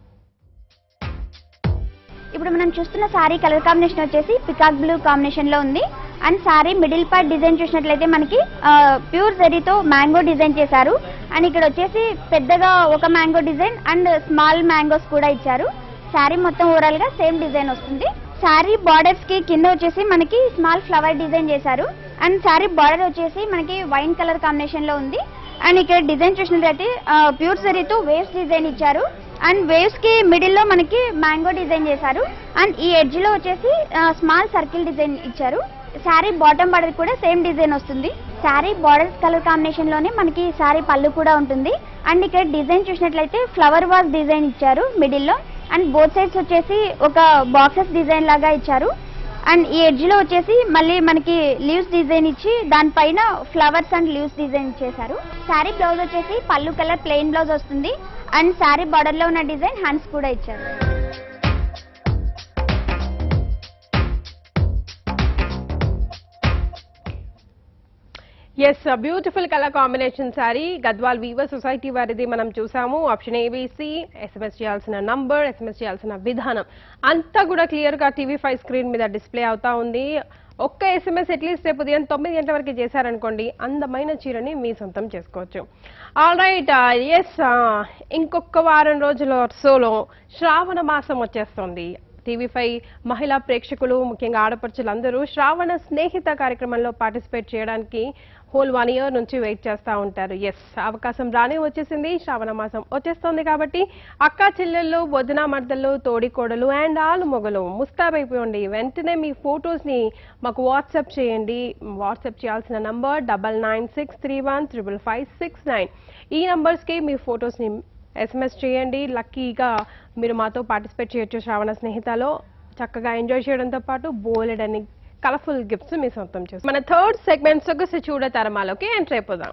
ఇప్పుడు మనం చూస్తున్న శారీ కలర్ కాంబినేషన్ వచ్చేసి పికాక్ బ్లూ కాంబినేషన్ లో ఉంది and sari middle part design చూసినట్లయితే మనకి ప్యూర్ జరీతో మ్యాంగో డిజైన్ చేశారు అండ్ ఇక్కడ వచ్చేసి పెద్దగా ఒక mango design and small mangoes కూడా ఇచ్చారు శారీ మొత్తం ఓవరాల్ గా సేమ్ డిజైన్ వస్తుంది శారీ బార్డర్స్ కి కింద వచ్చేసి మనకి స్మాల్ ఫ్లవర్ డిజైన్ చేశారు అండ్ శారీ బార్డర్ వచ్చేసి మనకి వైన్ కలర్ కాంబినేషన్ లో ఉంది అండ్ ఇక్కడ డిజైన్ చూసినట్లయితే ప్యూర్ జరీతో వేవ్స్ డిజైన్ ఇచ్చారు అండ్ వేవ్స్ కి మిడిల్ లో మనకి మ్యాంగో డిజైన్ చేశారు అండ్ ఈ ఎడ్జ్ లో వచ్చేసి స్మాల్ సర్కిల్ డిజైన్ ఇచ్చారు శారీ బాటమ్ బార్డర్ కూడా సేమ్ డిజైన్ వస్తుంది శారీ బార్డర్స్ కలర్ కాంబినేషన్ లోనే మనకి శారీ పళ్ళు కూడా ఉంటుంది అండ్ ఇక్కడ డిజైన్ చూసినట్లయితే ఫ్లవర్ వాజ్ డిజైన్ ఇచ్చారు మిడిల్ లో అండ్ బోత్ సైడ్స్ వచ్చేసి ఒక బాక్సెస్ డిజైన్ లాగా ఇచ్చారు అండ్ ఈ ఎడ్జ్ లో వచ్చేసి మళ్ళీ మనకి లీవ్స్ డిజైన్ ఇచ్చి దానిపైన ఫ్లవర్స్ అండ్ లీవ్స్ డిజైన్ చేశారు శారీ బ్లౌజ్ వచ్చేసి పళ్ళు కలర్ ప్లెయిన్ బ్లౌజ్ వస్తుంది అండ్ శారీ బార్డర్ లో ఉన్న డిజైన్ హ్యాండ్స్ కూడా ఇచ్చారు yes beautiful colour combination sari Gadwal weaver society వారిది మనం చూసాము ఆప్షన్ ఏబీసీ ఎస్ఎంఎస్ చేయాల్సిన నంబర్ ఎస్ఎంఎస్ చేయాల్సిన విధానం అంతా కూడా క్లియర్ గా టీవీ ఫైవ్ స్క్రీన్ మీద డిస్ప్లే అవుతా ఉంది ఒక్క ఎస్ఎంఎస్ అట్లీస్ట్ రేపు ఉదయం తొమ్మిది గంటల వరకు చేశారనుకోండి అందమైన చీరని మీ సొంతం చేసుకోవచ్చు ఆల్ రైట్ ఎస్ ఇంకొక వారం రోజుల సోలో శ్రావణ మాసం వచ్చేస్తుంది టీవీ ఫైవ్ మహిళా ప్రేక్షకులు ముఖ్యంగా ఆడపడుచులందరూ శ్రావణ స్నేహిత కార్యక్రమంలో పార్టిసిపేట్ చేయడానికి హోల్ వన్ ఇయర్ నుంచి వెయిట్ చేస్తూ ఉంటారు ఎస్ అవకాశం రానే వచ్చేసింది శ్రావణ మాసం వచ్చేస్తుంది కాబట్టి అక్క చెల్లెళ్ళు వదిన మర్దలు తోడికోడలు అండ్ ఆలు మొగలు ముస్తాబైపోయండి వెంటనే మీ ఫొటోస్ని మాకు వాట్సాప్ చేయండి వాట్సాప్ చేయాల్సిన number double nine six three one triple five six nine ఈ నంబర్స్కి మీ ఫొటోస్ని ఎస్ఎంఎస్ చేయండి లక్కీగా మీరు మాతో పార్టిసిపేట్ చేయొచ్చు శ్రావణ స్నేహితలో చక్కగా ఎంజాయ్ చేయడంతో పాటు బోలెడ్ అని కలర్ఫుల్ గిఫ్ట్స్ మీ సొంతం చేస్తాం మన థర్డ్ సెగ్మెంట్ సొగసు చూడ తరమాలోకి ఎంటర్ అయిపోదాం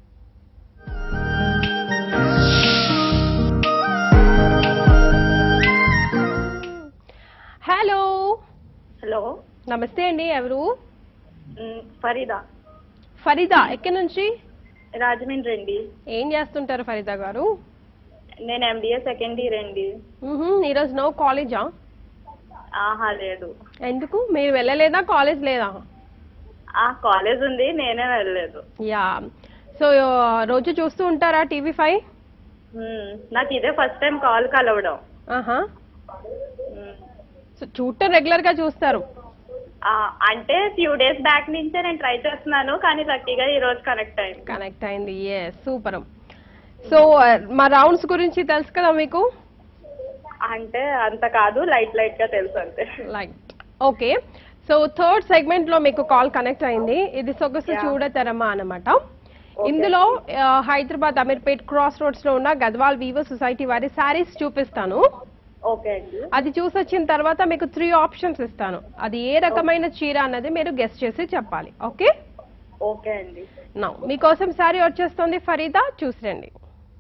హలో హలో నమస్తే అండి ఎవరు మ్, ఫరీదా ఫరీదా ఎక్కడి నుంచి రాజమండ్రి అండి ఏం చేస్తుంటారు ఫరీదా గారు నేను ఎంబీఏ సెకండ్ ఇయర్ అండి మ్మ్హ్మ్, ఈరోజు నో కాలేజా ఆహా లేదు ఎందుకు మీరు వెళ్ళలేదా కాలేజ్ లేదా ఆ కాలేజ్ ఉంది నేనే వెళ్ళలేదు యా సో రోజు చూస్తూ ఉంటారా టీవీ ఫైవ్ మ్, నాకు ఇదే ఫస్ట్ టైం కాల్ కలవడం ఆహా మ్, సో చూడటం రెగ్యులర్ గా చూస్తారు ఆ, అంటే ఫ్యూ డేస్ బ్యాక్ నుంచే నేను ట్రై చేస్తున్నాను కానీ లక్కీగా ఈ రోజు కనెక్ట్ అయింది కనెక్ట్ అయింది ఏ సూపర్ సో మా రౌండ్స్ గురించి తెలుసు కదా మీకు అంటే అంత కాదు లైట్ లైట్ గా తెలుసు అంతే like okay so third segment లో మీకు కాల్ కనెక్ట్ అయింది ఇది సొగసు Yeah. చూడతరమా అన్నమాట ఇందులో ఆ, హైదరాబాద్ అమీర్పేట్ క్రాస్ రోడ్స్ లో ఉన్న గద్వాల్ వీవో సొసైటీ వారి శారీస్ చూపిస్తాను ఓకే అండి అది చూసొచ్చిన తర్వాత మీకు త్రీ ఆప్షన్స్ ఇస్తాను అది ఏ రకమైన చీర అన్నది మీరు గెస్ట్ చేసి చెప్పాలి ఓకే ఓకే అండి నా మీకోసం శారీ వచ్చేస్తుంది ఫరీదా చూసిరండి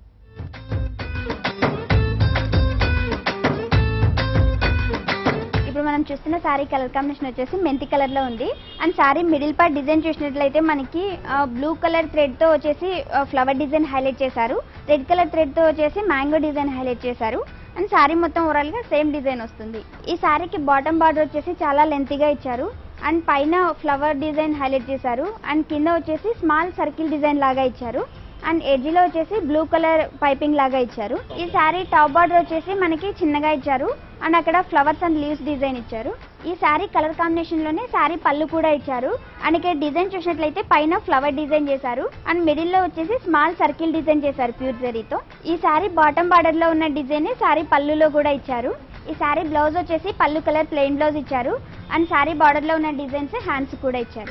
ఇప్పుడు మనం చూస్తున్న శారీ కలర్ కాంబినేషన్ వచ్చేసి మెంతి కలర్ లో ఉంది and sari middle part design చూసినట్లయితే మనకి బ్లూ కలర్ థ్రెడ్ తో వచ్చేసి ఫ్లవర్ డిజైన్ హైలైట్ చేశారు రెడ్ కలర్ థ్రెడ్ తో వచ్చేసి మ్యాంగో డిజైన్ హైలైట్ చేశారు అండ్ శారీ మొత్తం ఓవరాల్ గా సేమ్ డిజైన్ వస్తుంది ఈ శారీకి బాటమ్ బార్డర్ వచ్చేసి చాలా లెంతీగా ఇచ్చారు అండ్ పైన ఫ్లవర్ డిజైన్ హైలైట్ చేశారు అండ్ కింద వచ్చేసి స్మాల్ సర్కిల్ డిజైన్ లాగా ఇచ్చారు అండ్ ఎడ్జ్ లో వచ్చేసి బ్లూ కలర్ పైపింగ్ లాగా ఇచ్చారు ఈ శారీ టాప్ బార్డర్ వచ్చేసి మనకి చిన్నగా ఇచ్చారు అండ్ అక్కడ ఫ్లవర్స్ అండ్ లీవ్స్ డిజైన్ ఇచ్చారు ఈ శారీ కలర్ కాంబినేషన్ లోనే శారీ పళ్ళు కూడా ఇచ్చారు అండ్ ఇక్కడ డిజైన్ చూసినట్లయితే పైన ఫ్లవర్ డిజైన్ చేశారు అండ్ మిడిల్ లో వచ్చేసి స్మాల్ సర్కిల్ డిజైన్ చేశారు ప్యూర్ జరీతో ఈ శారీ బాటమ్ బార్డర్ లో ఉన్న డిజైన్ శారీ పళ్ళులో కూడా ఇచ్చారు ఈ శారీ బ్లౌజ్ వచ్చేసి పళ్ళు కలర్ ప్లెయిన్ బ్లౌజ్ ఇచ్చారు అండ్ శారీ బార్డర్ లో ఉన్న డిజైన్స్ హ్యాండ్స్ కూడా ఇచ్చారు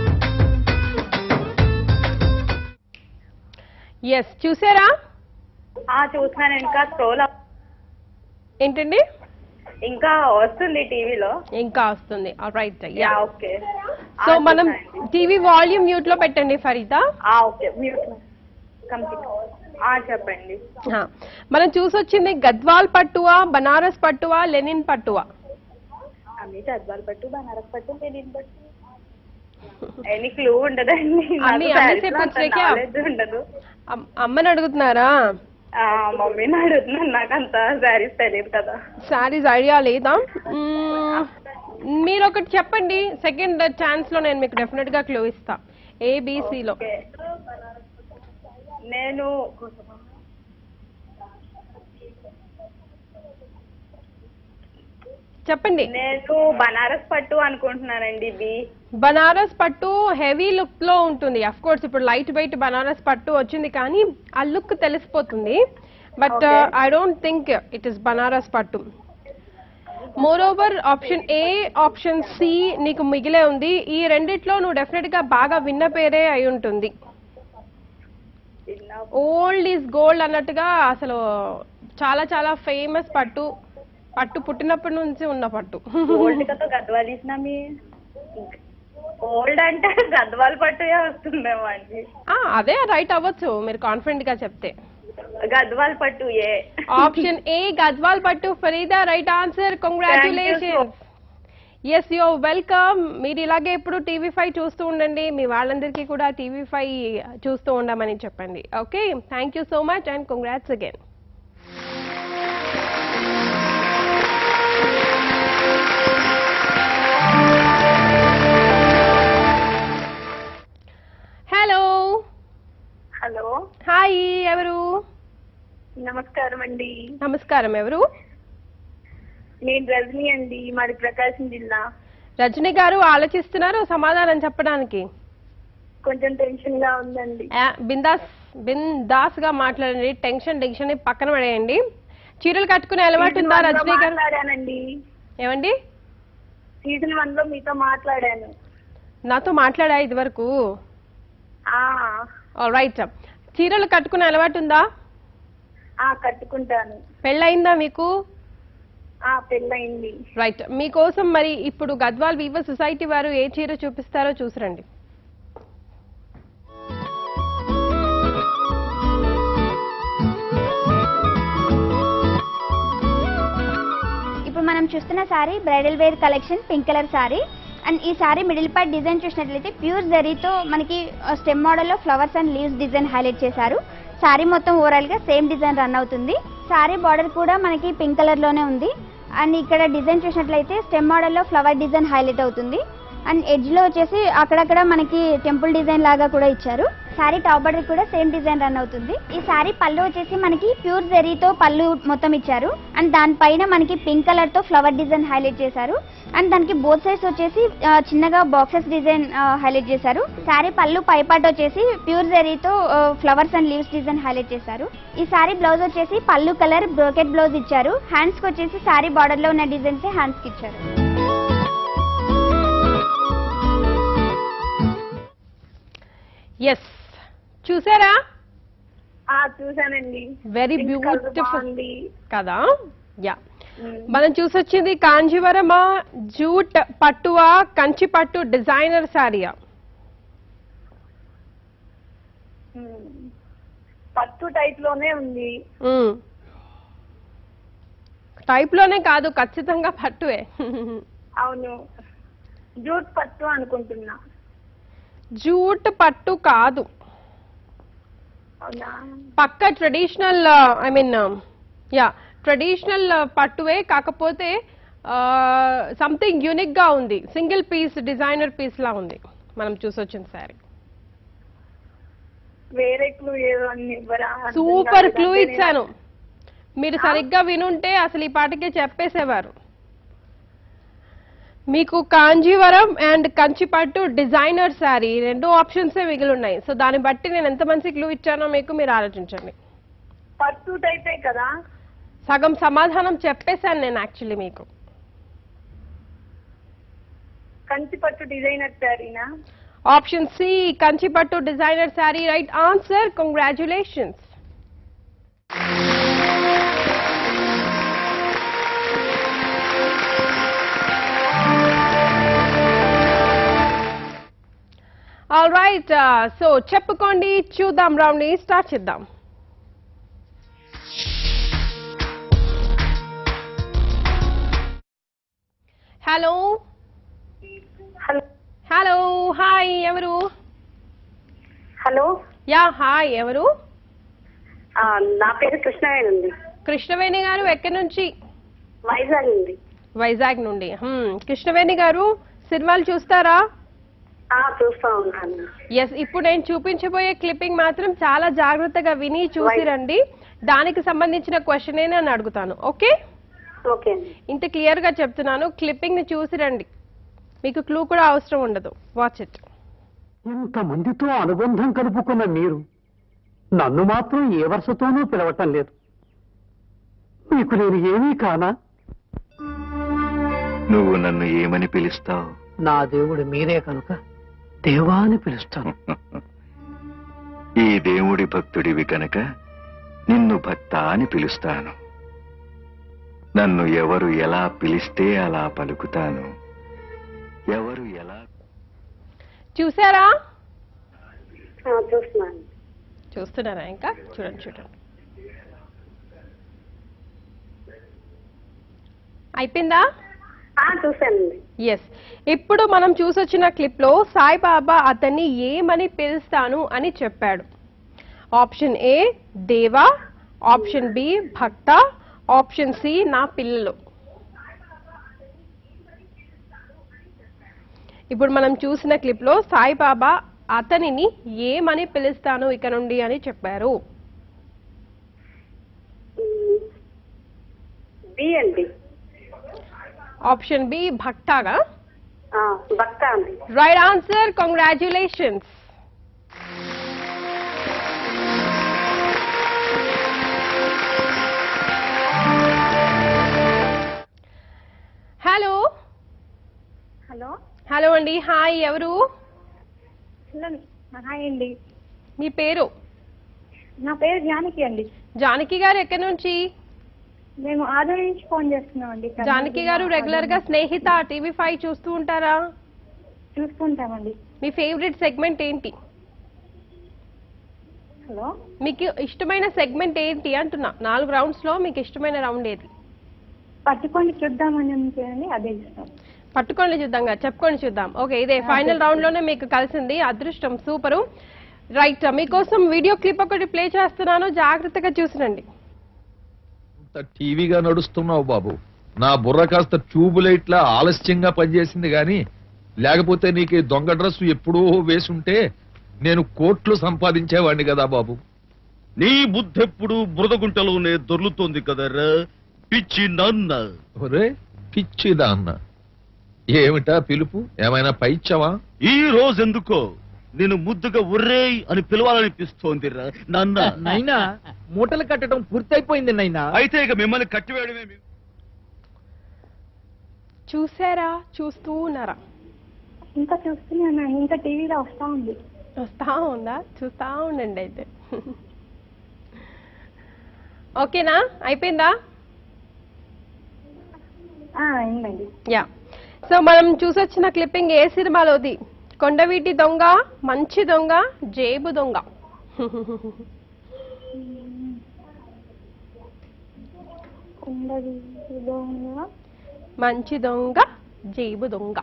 ఎస్ చూసారా ఆ చూస్తున్నాను ఇంకా స్క్రోల్ ఏంటండి ఇంకా వస్తుంది టీవీలో ఇంకా వస్తుంది రైట్ యా ఓకే సో మనం టీవీ వాల్యూమ్ మ్యూట్ లో పెట్టండి ఫరీదా ఓకే మ్యూట్ కంప్లీట్ ఆ చెప్పండి ఆ, మనం చూసొచ్చింది గద్వాల్ పట్టువా బనారస్ పట్టువా లెనిన్ పట్టువా అన్ని చదవాలి పట్టు బనారస్ పట్టు తెలియని పట్టు ఎనీ క్లూ ఉండదండి అన్ని- నాకు అన్ని sarees లో అంత చెప్పొచ్చాక? knowledge ఉండదు అమ్- అమ్మని అడుగుతున్నారా ఆ, మమ్మీని అడుగుతున్నాను నాకు అంత శారీస్ తెలియదు కదా శారీస్ ఐడియా లేదా మ్మ్, మీరు ఒకటి చెప్పండి సెకండ్ ఛాన్స్ లో నేను మీకు డెఫినెట్ గా క్లూ ఇస్తా ఏబిసిలో ఓకే నేను చెప్పండి నేను బనారస్ పట్టు అనుకుంటున్నానండి ఇది బనారస్ పట్టు హెవీ లుక్ లో ఉంటుంది అఫ్ కోర్స్ ఇప్పుడు లైట్ వెయిట్ బనారస్ పట్టు వచ్చింది కానీ ఆ లుక్ తెలిసిపోతుంది but Okay. I don't think it is Banaras పట్టు moreover option A option C నీకు మిగిలే ఉంది ఈ రెండిట్లో నువ్వు డెఫినెట్ గా బాగా విన్న పేరే అయి ఉంటుంది చిన్న ఓల్డ్ ఈజ్ గోల్డ్ అన్నట్టుగా అసలు చాలా చాలా ఫేమస్ పట్టు పట్టు పుట్టినప్పటి నుంచి ఉన్న పట్టు ఓల్డ్ కదా గద్వాల్ ఇచ్చిన మీ ఓల్డ్ అంటే గద్వాల్ పట్టుయే వస్తుందేమో అండి ఆ, అదే రైట్ అవ్వచ్చు మీరు కాన్ఫిడెంట్ గా చెప్తే గద్వాల్ పట్టు ఏ ఆప్షన్ ఏ గద్వాల్ పట్టు Fareeda right answer congratulations yes yo welcome మీరు ఇలాగే ఇప్పుడు టీవీ ఫైవ్ చూస్తూ ఉండండి మీ వాళ్ళందరికీ కూడా టీవీ ఫైవ్ చూస్తూ ఉండమని చెప్పండి okay thank you so much and congrats again hello hello hi ఎవరు నమస్కారం అండి నమస్కారం ఎవరు నేను రజనీ అండి మాది ప్రకాశం జిల్లా రజనీ గారు ఆలోచిస్తున్నారు సమాధానం చెప్పడానికి కొంచెం టెన్షన్ గా ఉందండి ఆ, బిందాస్ బిందాస్ గా మాట్లాడండి టెన్షన్ టెన్షన్ ని పక్కన పడేయండి చీరలు కట్టుకునే అలవాటు ఉందా సీజన్ వన్ లో రజనీ గారు మాట్లాడానండి ఏమండి సీజన్ వన్ లో మీతో మాట్లాడాను నాతో మాట్లాడా ఇది వరకు ఆ రైట్ చీరలు కట్టుకునే అలవాటు ఉందా ఆ కట్టుకుంటాను పెళ్ళయిందా మీకు ఆ పెళ్ళయింది రైట్ మీకోసం మరి ఇప్పుడు గద్వాల్ వీవర్ సొసైటీ వారు ఏ చీర చూపిస్తారో చూసిరండి ఇప్పుడు మనం చూస్తున్న sari bridal wear collection pink colour sari and ఈ శారీ మిడిల్ పార్ట్ డిజైన్ చూసినట్లయితే ప్యూర్ జరీతో మనకి స్టెమ్ మోడల్లో flowers and leaves design highlight చేశారు శారీ మొత్తం ఓవరాల్ గా సేమ్ డిజైన్ రన్ అవుతుంది శారీ బార్డర్ కూడా మనకి పింక్ కలర్ లోనే ఉంది అండ్ ఇక్కడ డిజైన్ చూసినట్లయితే స్టెమ్ మోడల్లో ఫ్లవర్ డిజైన్ హైలైట్ అవుతుంది అండ్ ఎడ్జ్ లో వచ్చేసి అక్కడక్కడ మనకి టెంపుల్ డిజైన్ లాగా కూడా ఇచ్చారు శారీ టాప్ బార్డర్ కూడా సేమ్ డిజైన్ రన్ అవుతుంది ఈ శారీ పళ్ళు వచ్చేసి మనకి ప్యూర్ జెరీతో పళ్ళు మొత్తం ఇచ్చారు అండ్ దానిపైన మనకి పింక్ కలర్ తో ఫ్లవర్ డిజైన్ హైలైట్ చేశారు అండ్ దానికి బోత్ సైడ్స్ వచ్చేసి ఆ, చిన్నగా బాక్సెస్ డిజైన్ హైలైట్ చేశారు శారీ పళ్ళు పైపాటు వచ్చేసి ప్యూర్ జెరీతో flowers and leaves design highlight చేశారు ఈ శారీ బ్లౌజ్ వచ్చేసి పళ్ళు కలర్ బ్రోకెట్ బ్లౌజ్ ఇచ్చారు హ్యాండ్స్ కి వచ్చేసి శారీ బార్డర్ లో ఉన్న డిజైన్స్ హ్యాండ్స్ కి ఇచ్చారు ఎస్ చూసారా ఆ చూసానండి వెరీ Pink colour బ్యూటిఫుల్ బాగుంది కదా యా మనం చూసొచ్చింది కాంజీవరమా జూట్ పట్టువా కంచి పట్టు డిజైనర్ శారీయా ఉమ్. పట్టు టైప్ లోనే ఉంది టైప్ లోనే కాదు ఖచ్చితంగా పట్టువే అవును జూట్ పట్టు అనుకుంటున్నా జూట్ పట్టు కాదు అవునా పక్క traditional I mean yeah traditional పట్టువే కాకపోతే సంథింగ్ యూనిక్ గా ఉంది సింగిల్ పీస్ డిజైనర్ పీస్ లా ఉంది మనం చూసొచ్చిన శారీ వేరే క్లూ ఏదో అన్ని ఇవ్వరా అర్థం సూపర్ కాలేదు. క్లూ అంటే నేను- ఇచ్చాను మీరు సరిగ్గా వినుంటే అసలు ఈ పాటకే చెప్పేసేవారు మీకు కాంజీవరం అండ్ కంచిపట్టు డిజైనర్ శారీ రెండు ఆప్షన్సే మిగిలి ఉన్నాయి సో దాన్ని బట్టి నేను ఎంత మంచి క్లూ ఇచ్చానో మీకు మీరు ఆలోచించండి పట్టు టైపే కదా సగం సమాధానం చెప్పేశాను నేను యాక్చువల్లీ మీకు కంచి పట్టు డిజైనర్ శారీనా ఆప్షన్ సి కంచిపట్టు designer sari right answer congratulations all right so చెప్పుకోండి చూద్దాం రౌండ్ ని స్టార్ట్ చేద్దాం హలో హలో హలో హాయ్ ఎవరు హలో యా హాయ్ ఎవరు ఆ, నా పేరు కృష్ణవేణి కృష్ణవేణి గారు ఎక్కడి నుంచి వైజాగ్ ఉంది వైజాగ్ నుండి హ్మ్, కృష్ణవేణి గారు సినిమాలు చూస్తారా ఆ, చూస్తా ఉంటాను ఎస్ ఇప్పుడు నేను చూపించబోయే క్లిప్పింగ్ మాత్రం చాలా జాగ్రత్తగా విని చూసి రండి దానికి సంబంధించిన క్వశ్చన్ నేను అడుగుతాను ఓకే ఓకే అండి ఇంత క్లియర్ గా చెప్తున్నాను క్లిప్పింగ్ ని చూసి రండి మీకు క్లూ కూడా అవసరం ఉండదు వాచ్ ఇట్ ఇంతమందితో అనుబంధం కలుపుకున్న మీరు నన్ను మాత్రం ఏ వరుసతోనూ పిలవటం లేదు మీకు నేను ఏమీ కానా నువ్వు నన్ను ఏమని పిలుస్తావు నా దేవుడు మీరే కనుక దేవా అని పిలుస్తాను ఈ దేవుడి భక్తుడివి కనుక నిన్ను భక్త అని పిలుస్తాను నన్ను ఎవరు ఎలా పిలిస్తే అలా పలుకుతాను ఎవరు ఎలా చూసారా ఆ, చూస్తున్నాను చూస్తున్నారా ఇంకా చూడండి చూడండి అయిపోయిందా ఆ, చూశానండి ఎస్ ఇప్పుడు మనం చూసొచ్చిన క్లిప్ లో సాయిబాబా అతన్ని ఏమని పిలుస్తాను అని చెప్పాడు ఆప్షన్ ఏ దేవా ఆప్షన్ బి భక్త ఆప్షన్ సి నా పిల్లలు ఇప్పుడు మనం చూసిన క్లిప్ లో సాయిబాబా అతనిని ఏమని పిలుస్తాను ఇక నుండి అని చెప్పారు బి అండి ఆప్షన్ బి భక్తాగా ఆ, భక్త అండి right answer congratulations hello hello hello అండి హాయ్ ఎవరు హలో హాయ్ అండి మీ పేరు నా పేరు జానకి అండి జానకి గారు ఎక్కడి నుంచి మేము ఆదరణ నుంచి ఫోన్ చేస్తున్నాం అండి జానకి గారు రెగ్యులర్ గా స్నేహిత టీవీ ఫైవ్ చూస్తూ ఉంటారా చూసుకుంటామండి మీ ఫేవరెట్ సెగ్మెంట్ ఏంటి హలో మీకు ఇష్టమైన సెగ్మెంట్ ఏంటి అంటున్నా నాలుగు రౌండ్స్ లో మీకు ఇష్టమైన రౌండ్ ఏది పట్టుకొని చూద్దామని ఉంటుందండి అదే ఇష్టం పట్టుకోండి చూద్దాం కదా, చెప్పుకొని చూద్దాం ఓకే ఇదే ఫైనల్ రౌండ్ లోనే మీకు కలిసింది అదృష్టం సూపరు రైట్ మీకోసం వీడియో క్లిప్ ఒకటి ప్లే చేస్తున్నాను జాగ్రత్తగా చూసినండి అంత టీవీగా నడుస్తున్నావు బాబు నా బుర్ర కాస్త ట్యూబ్ లైట్లా ఆలస్యంగా పనిచేసింది గాని లేకపోతే నీకు ఈ దొంగ డ్రెస్ ఎప్పుడో వేసుంటే నేను కోట్లు సంపాదించేవాడిని కదా బాబు నీ బుద్ధెప్పుడు బురదగుంటలోనే దొర్లుతోంది కదరా పిచ్చి నన్న ఒరే పిచ్చిదా అన్న ఏమిటా పిలుపు ఏమైనా పైచ్చవా ఈ రోజెందుకో నేను ముద్దుగా ఉర్రేయ్ అని పిలవాలనిపిస్తోందిరా నన్న నైనా మూటలు కట్టడం పూర్తయిపోయింది నైనా అయితే ఇక మిమ్మల్ని కట్టివేయడమే మీ- చూసారా చూస్తూ ఉన్నారా ఇంకా చూస్తున్నాను ఇంకా టీవీలో వస్తా ఉంది వస్తా ఉందా చూస్తా ఉండండి అయితే ఓకేనా అయిపోయిందా ఆ, అయిందండి యా సో మనం చూసొచ్చిన క్లిప్పింగ్ ఏ సినిమాలోది కొండవీటి దొంగ మంచి దొంగ జేబు దొంగ ఉండదు దొంగ మంచి దొంగ జేబు దొంగ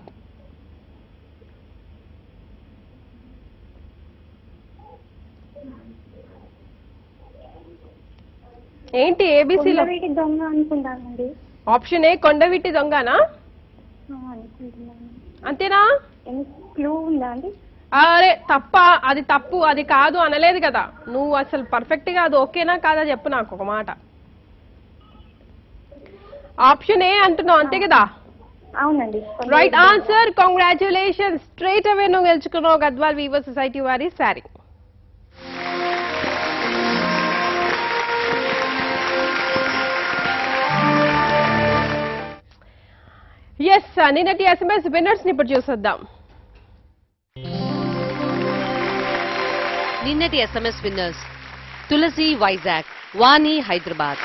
ఏంటి ఏబీసీలో కొండవీటి దొంగ అనుకుంటానండి ఆప్షన్ ఏ కొండవీటి దొంగనా ఆ, అనుకుంటున్నాను అంతేనా క్లూ ఉందా అండి అరే తప్ప అది తప్పు అది కాదు అనలేదు కదా నువ్వు అసలు పర్ఫెక్ట్ గా అది ఓకేనా కాదా చెప్పు నాకు ఒక మాట ఆప్షన్ ఏ అంటున్నావు అంతే కదా అవునండి రైట్ ఆన్సర్ కంగ్రాచులేషన్ స్ట్రైట్ అవే నువ్వు గెలుచుకున్నావు గద్వాల్ వీవర్ సొసైటీ వారి శారీ ఎస్ నిన్నటి ఎస్ఎంఎస్ విన్నర్స్ ని ఇప్పుడు చూసొద్దాం నిన్నటి SMS winners Tulasi Vizag Vani Hyderabad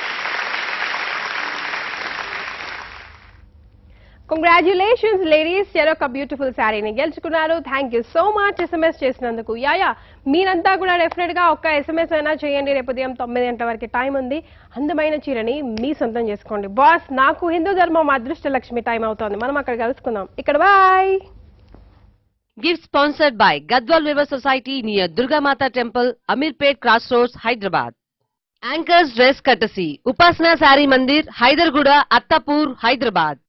congratulations ladies చెరొక బ్యూటిఫుల్ శారీని గెలుచుకున్నారు thank you so much SMS చేసినందుకు యాయా మీరంతా కూడా డెఫినెట్ గా ఒక్క ఎస్ఎంఎస్ అయినా చేయండి రేపు ఉదయం తొమ్మిది గంటల వరకు టైం ఉంది అందమైన చీరని మీ సొంతం చేసుకోండి బాస్ నాకు హిందూ ధర్మం అదృష్ట లక్ష్మి టైం అవుతోంది మనం అక్కడ కలుసుకుందాం ఇక్కడ bye gift sponsored by Gadwal weaver society near Durgamata temple Ameerpet cross roads Hyderabad anchors dress కటసి ఉపాసన శారీ మందిర్ హైదర్గూడ అత్తపూర్ హైదరాబాద్